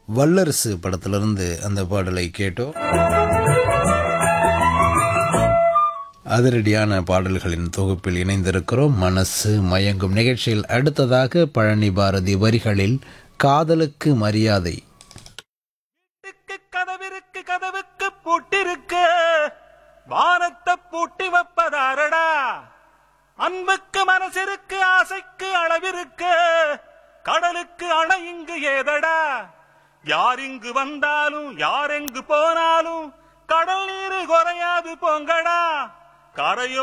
வல்லரசு படத்திலிருந்து அந்த பாடலை கேட்டோம் அதிரடியான பாடல்களின் தொகுப்பில் இணைந்திருக்கிறோம் மனசு மயங்கும் நிகழ்ச்சியில் அடுத்ததாக பழனி பாரதி வரிகளில் காதலுக்கு மரியாதை வீட்டுக்கு கதவிருக்கு கதவுக்கு பூட்டிருக்கு வானத்தை பூட்டி வைப்பதாரடா அன்புக்கு மனசிற்கு ஆசைக்கு அளவிருக்கு கடலுக்கு அணை இங்கு ஏதடா யார் இங்கு வந்தாலும் யார் எங்கு போனாலும் கடல் நீர் குறையாது போங்கடா கரையோ